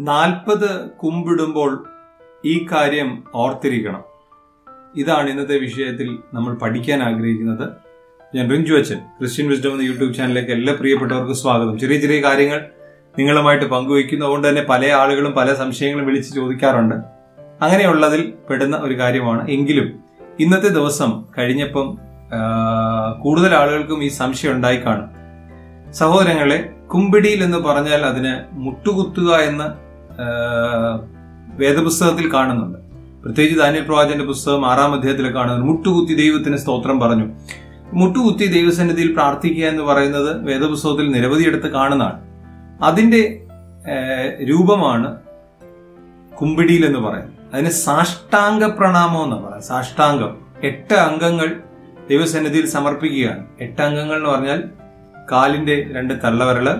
നാൽപ്പത് കുമ്പിടുമ്പോൾ ഈ കാര്യം ഓർത്തിരിക്കണം ഇതാണ് ഇന്നത്തെ വിഷയത്തിൽ നമ്മൾ പഠിക്കാൻ ആഗ്രഹിക്കുന്നത് ഞാൻ റിഞ്ചു അച്ഛൻ ക്രിസ്ത്യൻ വിസ്ഡം എന്ന യൂട്യൂബ് ചാനലിലേക്ക് എല്ലാ പ്രിയപ്പെട്ടവർക്കും സ്വാഗതം ചെറിയ ചെറിയ കാര്യങ്ങൾ നിങ്ങളുമായിട്ട് പങ്കുവയ്ക്കുന്നു അതുകൊണ്ട് തന്നെ പല ആളുകളും പല സംശയങ്ങളും വിളിച്ച് ചോദിക്കാറുണ്ട് അങ്ങനെയുള്ളതിൽ പെടുന്ന ഒരു കാര്യമാണ് എങ്കിലും ഇന്നത്തെ ദിവസം കഴിഞ്ഞപ്പം ആ, കൂടുതൽ ആളുകൾക്കും ഈ സംശയം ഉണ്ടായി കാണും സഹോദരങ്ങളെ കുമ്പിടിയിൽ എന്ന് പറഞ്ഞാൽ അതിന് മുട്ടുകുത്തുക എന്ന് ആ, വേദപുസ്തകത്തിൽ കാണുന്നുണ്ട് പ്രത്യേകിച്ച് ദാനിയൽ പ്രവാചന്റെ പുസ്തകം ആറാം അധ്യായത്തിൽ കാണുന്നത് മുട്ടുകുത്തി ദൈവത്തിന് സ്തോത്രം പറഞ്ഞു മുട്ടുകുത്തി ദൈവസന്നിധിയിൽ പ്രാർത്ഥിക്കുക എന്ന് പറയുന്നത് വേദപുസ്തകത്തിൽ നിരവധിയിടത്ത് കാണുന്നതാണ് അതിന്റെ ആ, രൂപമാണ് കുമ്പിടിയിൽ എന്ന് പറയുന്നത് അതിന് സാഷ്ടാംഗ പ്രണാമം എന്ന് പറയാം സാഷ്ടാംഗം എട്ട് അംഗങ്ങൾ ദൈവസന്നിധിയിൽ സമർപ്പിക്കുകയാണ് എട്ട് അംഗങ്ങൾ എന്ന് പറഞ്ഞാൽ കാലിന്റെ രണ്ട് തള്ളവിരല്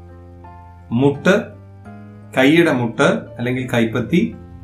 മുട്ട് കൈയുടെ മുട്ട് അല്ലെങ്കിൽ കൈപ്പത്തി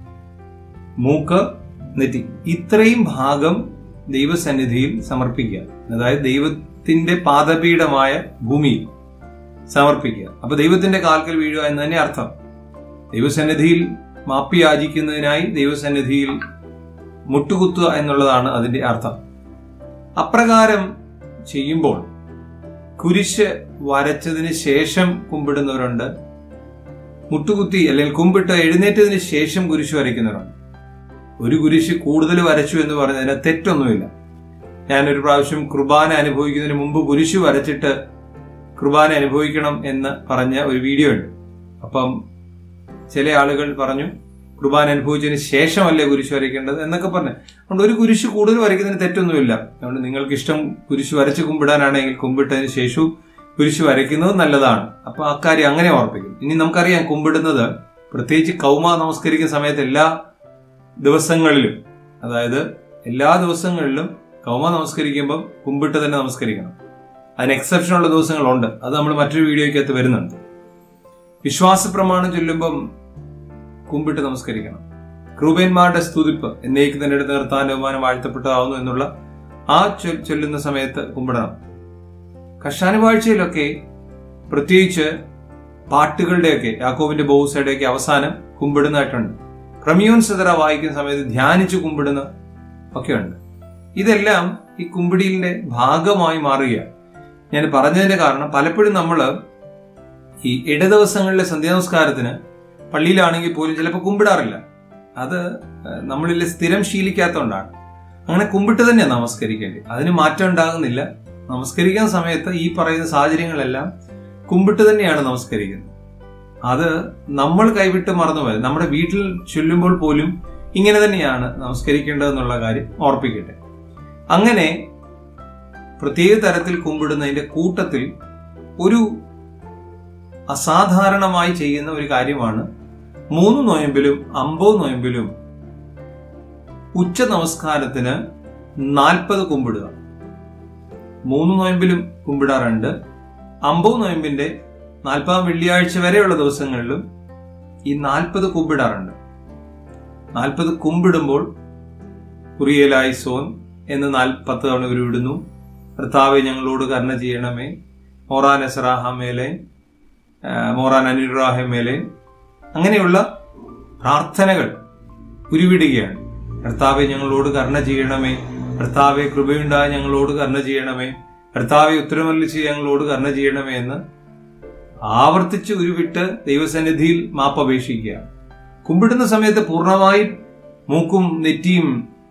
മൂക്ക് നെറ്റി ഇത്രയും ഭാഗം ദൈവസന്നിധിയിൽ സമർപ്പിക്കുക അതായത് ദൈവത്തിന്റെ പാദപീഠമായ ഭൂമിയിൽ സമർപ്പിക്കുക അപ്പൊ ദൈവത്തിന്റെ കാൽക്കൽ വീഴുക എന്ന് തന്നെ അർത്ഥം ദൈവസന്നിധിയിൽ മാപ്പി യാചിക്കുന്നതിനായി ദൈവസന്നിധിയിൽ മുട്ടുകുത്തുക എന്നുള്ളതാണ് അതിന്റെ അർത്ഥം അപ്രകാരം ചെയ്യുമ്പോൾ കുരിശ് വരച്ചതിന് ശേഷം കുമ്പിടുന്നവരുണ്ട് മുട്ടുകുത്തി അല്ലെങ്കിൽ കുമ്പിട്ട് എഴുന്നേറ്റതിന് ശേഷം കുരിശ് വരയ്ക്കുന്നവരുണ്ട് ഒരു കുരിശ് കൂടുതൽ വരച്ചു എന്ന് പറഞ്ഞതിന് തെറ്റൊന്നുമില്ല ഞാനൊരു പ്രാവശ്യം കുർബാന അനുഭവിക്കുന്നതിന് മുമ്പ് കുരിശ് വരച്ചിട്ട് കുർബാന അനുഭവിക്കണം എന്ന് പറഞ്ഞ ഒരു വീഡിയോ ഉണ്ട് അപ്പം ചില ആളുകൾ പറഞ്ഞു കുർബാന അനുഭവിച്ചതിന് ശേഷമല്ലേ കുരിശ് വരയ്ക്കേണ്ടത് എന്നൊക്കെ പറഞ്ഞു അതുകൊണ്ട് ഒരു കുരിശ് കൂടുതൽ വരയ്ക്കുന്നതിന് തെറ്റൊന്നുമില്ല അതുകൊണ്ട് നിങ്ങൾക്ക് ഇഷ്ടം കുരിശ് വരച്ച് കുമ്പിടാനാണെങ്കിൽ കുമ്പിട്ടതിന് ശേഷവും കുരിശ് വരയ്ക്കുന്നത് നല്ലതാണ് അപ്പൊ അക്കാര്യം അങ്ങനെ ഓർപ്പിക്കും ഇനി നമുക്കറിയാം കുമ്പിടുന്നത് പ്രത്യേകിച്ച് കൗമ നമസ്കരിക്കുന്ന സമയത്ത് എല്ലാ ദിവസങ്ങളിലും അതായത് എല്ലാ ദിവസങ്ങളിലും കൗമ നമസ്കരിക്കുമ്പോൾ കുമ്പിട്ട് തന്നെ നമസ്കരിക്കണം അതിന് എക്സെപ്ഷൻ ഉള്ള ദിവസങ്ങളുണ്ട് അത് നമ്മൾ മറ്റൊരു വീഡിയോയ്ക്കകത്ത് വരുന്നുണ്ട് വിശ്വാസ പ്രമാണം ചൊല്ലുമ്പം കുമ്പിട്ട് നമസ്കരിക്കണം ക്രൂബേന്മാരുടെ സ്തുതിപ്പ് എന്നേക്ക് തന്നെ എടുത്ത് നിർത്താൻ ബഹുമാനം വാഴ്ത്തപ്പെട്ടതാവുന്നു എന്നുള്ള ആ ചൊൽ- ചൊല്ലുന്ന സമയത്ത് കുമ്പിടണം കഷാനുവാഴ്ചയിലൊക്കെ പ്രത്യേകിച്ച് പാട്ടുകളുടെയൊക്കെ യാക്കോബിന്റെ ബോസയുടെയൊക്കെ അവസാനം കുമ്പിടുന്നതായിട്ടുണ്ട് ക്രമിയോൻ സദറ വായിക്കുന്ന സമയത്ത് ധ്യാനിച്ച് കുമ്പിടുന്ന ഒക്കെയുണ്ട് ഇതെല്ലാം ഈ കുമ്പിടിയിലെ ഭാഗമായി മാറുകയാണ് ഞാൻ പറഞ്ഞതിന്റെ കാരണം പലപ്പോഴും നമ്മൾ ഈ ഇടദിവസങ്ങളിലെ സന്ധ്യാനമസ്കാരത്തിന് പള്ളിയിലാണെങ്കിൽ പോലും ചിലപ്പോൾ കുമ്പിടാറില്ല അത് ഏഹ്, നമ്മളിൽ സ്ഥിരം ശീലിക്കാത്തതുകൊണ്ടാണ് അങ്ങനെ കുമ്പിട്ട് തന്നെയാണ് നമസ്കരിക്കേണ്ടത് അതിന് മാറ്റം ഉണ്ടാകുന്നില്ല നമസ്കരിക്കുന്ന സമയത്ത് ഈ പറയുന്ന സാഹചര്യങ്ങളെല്ലാം കുമ്പിട്ട് തന്നെയാണ് നമസ്കരിക്കുന്നത് അത് നമ്മൾ കൈവിട്ട് മറന്നുപോയത് നമ്മുടെ വീട്ടിൽ ചൊല്ലുമ്പോൾ പോലും ഇങ്ങനെ തന്നെയാണ് നമസ്കരിക്കേണ്ടതെന്നുള്ള കാര്യം ഓർപ്പിക്കട്ടെ അങ്ങനെ പ്രത്യേക തരത്തിൽ കുമ്പിടുന്നതിന്റെ കൂട്ടത്തിൽ ഒരു അസാധാരണമായി ചെയ്യുന്ന ഒരു കാര്യമാണ് മൂന്ന് നോയമ്പിലും അമ്പത് നോയമ്പിലും ഉച്ച നമസ്കാരത്തിന് നാൽപ്പത് കുമ്പിടുക മൂന്ന് നോയമ്പിലും കുമ്പിടാറുണ്ട് അമ്പത് നോയമ്പിന്റെ നാൽപ്പതാം വെള്ളിയാഴ്ച വരെയുള്ള ദിവസങ്ങളിലും ഈ നാൽപ്പത് കുമ്പിടാറുണ്ട് നാൽപ്പത് കുമ്പിടുമ്പോൾ കുറിയലായി സോൻ എന്ന് നാല് പത്ത് തവണ ഉരുവിടുന്നു കർത്താവെ ഞങ്ങളോട് കരുണ ചെയ്യണമേ മോറാൻ എസറാഹമേലെ മോറാൻ അനുരാഹമേലെ അങ്ങനെയുള്ള പ്രാർത്ഥനകൾ ഉരുവിടുകയാണ് കർത്താവെ ഞങ്ങളോട് കരുണ ചെയ്യണമേ കർത്താവെ കൃപയുണ്ടായ ഞങ്ങളോട് കരുണ ചെയ്യണമേ കർത്താവെ ഉത്തരമല്ലിച്ച് ഞങ്ങളോട് കരുണ ചെയ്യണമേ എന്ന് ആവർത്തിച്ച് ഉരുവിട്ട് ദൈവസന്നിധിയിൽ മാപ്പപേക്ഷിക്കുക കുമ്പിടുന്ന സമയത്ത് പൂർണ്ണമായും മൂക്കും നെറ്റിയും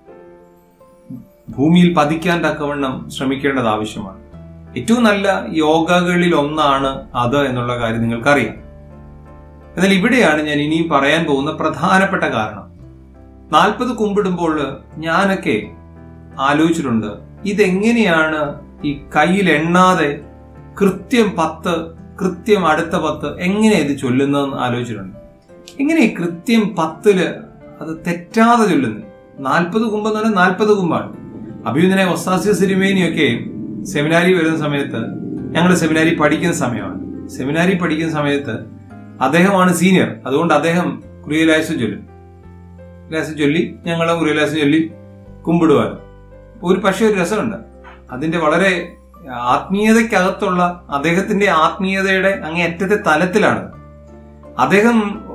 ഭൂമിയിൽ പതിക്കാൻ തക്കവണ്ണം ശ്രമിക്കേണ്ടത് ആവശ്യമാണ് ഏറ്റവും നല്ല യോഗകളിൽ ഒന്നാണ് അത് എന്നുള്ള കാര്യം നിങ്ങൾക്കറിയാം എന്നാൽ ഇവിടെയാണ് ഞാൻ ഇനിയും പറയാൻ പോകുന്ന പ്രധാനപ്പെട്ട കാരണം നാൽപ്പത് കുമ്പിടുമ്പോൾ ഞാനൊക്കെ ആലോചിച്ചിട്ടുണ്ട് ഇതെങ്ങനെയാണ് ഈ കയ്യിൽ എണ്ണാതെ കൃത്യം പത്ത് കൃത്യം അടുത്ത പത്ത് എങ്ങനെ ഇത് ചൊല്ലുന്നതെന്ന് ആലോചിച്ചിട്ടുണ്ട് എങ്ങനെ ഈ കൃത്യം പത്തില് അത് തെറ്റാതെ ചൊല്ലുന്നത് നാൽപ്പത് കുമ്പെന്ന് പറഞ്ഞാൽ നാൽപ്പത് കുമ്പാണ് അഭിനന്ദന ഒസാസ്യ സിരിമേനിയൊക്കെ സെമിനാരി വരുന്ന സമയത്ത് ഞങ്ങൾ സെമിനാരി പഠിക്കുന്ന സമയമാണ് സെമിനാരി പഠിക്കുന്ന സമയത്ത് അദ്ദേഹമാണ് സീനിയർ അതുകൊണ്ട് അദ്ദേഹം കുറിയലായസം ചൊല്ലും ലാസം ചൊല്ലി ഞങ്ങൾ കുറിയലാസം ചൊല്ലി കുമ്പിടുവായിരുന്നു ഒരു പക്ഷേ ഒരു രസമുണ്ട് അതിന്റെ വളരെ ആത്മീയതയ്ക്കകത്തുള്ള അദ്ദേഹത്തിന്റെ ആത്മീയതയുടെ അങ്ങേയറ്റത്തെ തലത്തിലാണ് അദ്ദേഹം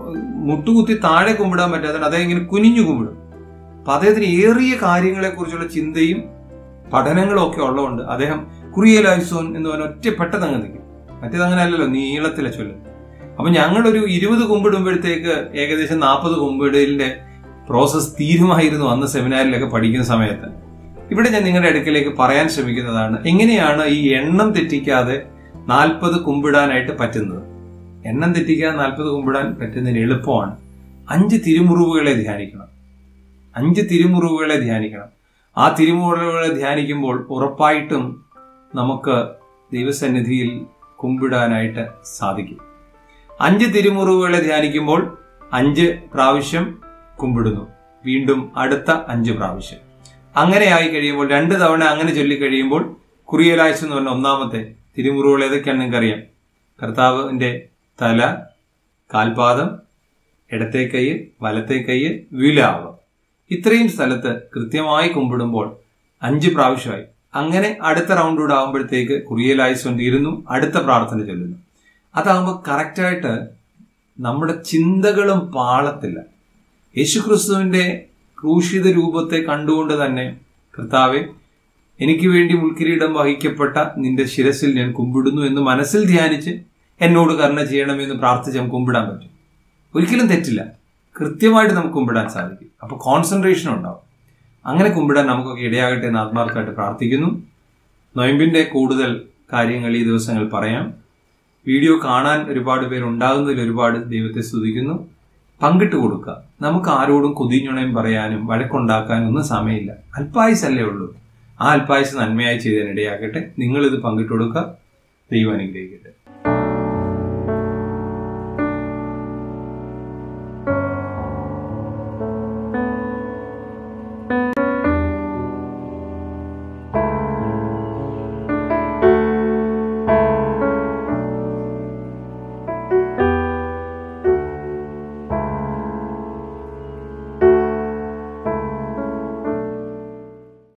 മുട്ടുകുത്തി താഴെ കുമ്പിടാൻ പറ്റാത്തതുകൊണ്ട് അദ്ദേഹം ഇങ്ങനെ കുനിഞ്ഞു കുമ്പിടും അപ്പൊ അദ്ദേഹത്തിന് ഏറിയ കാര്യങ്ങളെ കുറിച്ചുള്ള ചിന്തയും പഠനങ്ങളും ഒക്കെ ഉള്ളതുകൊണ്ട് അദ്ദേഹം കുറിയലായുസോൻ എന്ന് പറഞ്ഞ ഒറ്റ പെട്ടെന്ന് അങ്ങ് നിൽക്കും മറ്റേത് അങ്ങനെ അല്ലല്ലോ നീളത്തിലെ ചൊല്ലും അപ്പൊ ഞങ്ങളൊരു ഇരുപത് കുമ്പിടുമ്പോഴത്തേക്ക് ഏകദേശം നാൽപ്പത് കുമ്പിടലിന്റെ പ്രോസസ് തീരുമായിരുന്നു അന്ന് സെമിനാറിലൊക്കെ പഠിക്കുന്ന സമയത്ത് ഇവിടെ ഞാൻ നിങ്ങളുടെ അടുക്കലേക്ക് പറയാൻ ശ്രമിക്കുന്നതാണ് എങ്ങനെയാണ് ഈ എണ്ണം തെറ്റിക്കാതെ നാൽപ്പത് കുമ്പിടാനായിട്ട് പറ്റുന്നത് എണ്ണം തെറ്റിക്കാതെ നാൽപ്പത് കുമ്പിടാൻ പറ്റുന്നതിന് എളുപ്പമാണ് അഞ്ച് തിരുമുറിവുകളെ ധ്യാനിക്കണം അഞ്ച് തിരുമുറിവുകളെ ധ്യാനിക്കണം ആ തിരുമുറിവുകളെ ധ്യാനിക്കുമ്പോൾ ഉറപ്പായിട്ടും നമുക്ക് ദൈവസന്നിധിയിൽ കുമ്പിടാനായിട്ട് സാധിക്കും അഞ്ച് തിരുമുറിവുകളെ ധ്യാനിക്കുമ്പോൾ അഞ്ച് പ്രാവശ്യം കുമ്പിടുന്നു വീണ്ടും അടുത്ത അഞ്ച് പ്രാവശ്യം അങ്ങനെ ആയി കഴിയുമ്പോൾ രണ്ട് തവണ അങ്ങനെ ചൊല്ലിക്കഴിയുമ്പോൾ കുറിയലാഴ്ച എന്ന് പറഞ്ഞ ഒന്നാമത്തെ തിരുമുറിവുകൾ ഏതൊക്കെയാണ് നിങ്ങൾക്കറിയാം കർത്താവിന്റെ തല കാൽപാദം ഇടത്തെ കൈ വലത്തെ കൈ വിലാവ് ഇത്രയും സ്ഥലത്ത് കൃത്യമായി കുമ്പിടുമ്പോൾ അഞ്ച് പ്രാവശ്യമായി അങ്ങനെ അടുത്ത റൗണ്ട് കൂടെ ആകുമ്പോഴത്തേക്ക് കുറിയലായുസം തീരുന്നു അടുത്ത പ്രാർത്ഥന ചൊല്ലുന്നു അതാകുമ്പോൾ കറക്റ്റായിട്ട് നമ്മുടെ ചിന്തകളും പാളത്തില്ല യേശുക്രിസ്തുവിന്റെ ക്രൂശിത രൂപത്തെ കണ്ടുകൊണ്ട് തന്നെ കർത്താവെ എനിക്ക് വേണ്ടി മുൾക്കിരീടം വഹിക്കപ്പെട്ട നിന്റെ ശിരസിൽ ഞാൻ കുമ്പിടുന്നു എന്ന് മനസ്സിൽ ധ്യാനിച്ച് എന്നോട് കരുണ ചെയ്യണമെന്ന് പ്രാർത്ഥിച്ച് നമുക്ക് കുമ്പിടാൻ പറ്റും ഒരിക്കലും തെറ്റില്ല കൃത്യമായിട്ട് നമുക്ക് കുമ്പിടാൻ സാധിക്കും അപ്പോൾ കോൺസെൻട്രേഷൻ ഉണ്ടാവും അങ്ങനെ കുമ്പിടാൻ നമുക്കൊക്കെ ഇടയാകട്ടെ എന്ന് ആത്മാർത്ഥമായിട്ട് പ്രാർത്ഥിക്കുന്നു നൊയമ്പിന്റെ കൂടുതൽ കാര്യങ്ങൾ ഈ ദിവസങ്ങൾ പറയാം വീഡിയോ കാണാൻ ഒരുപാട് പേരുണ്ടാകുന്നതിൽ ഒരുപാട് ദൈവത്തെ സ്തുതിക്കുന്നു പങ്കിട്ട് കൊടുക്കുക നമുക്ക് ആരോടും കൊതിഞ്ഞുണയും പറയാനും വഴക്കുണ്ടാക്കാനും ഒന്നും സമയമില്ല അല്പായുസല്ലേ ഉള്ളൂ ആ അല്പായുസ് നന്മയായി ചെയ്തതിനിടയാകട്ടെ നിങ്ങളിത് പങ്കിട്ട് കൊടുക്കുക ദൈവം അനുഗ്രഹിക്കട്ടെ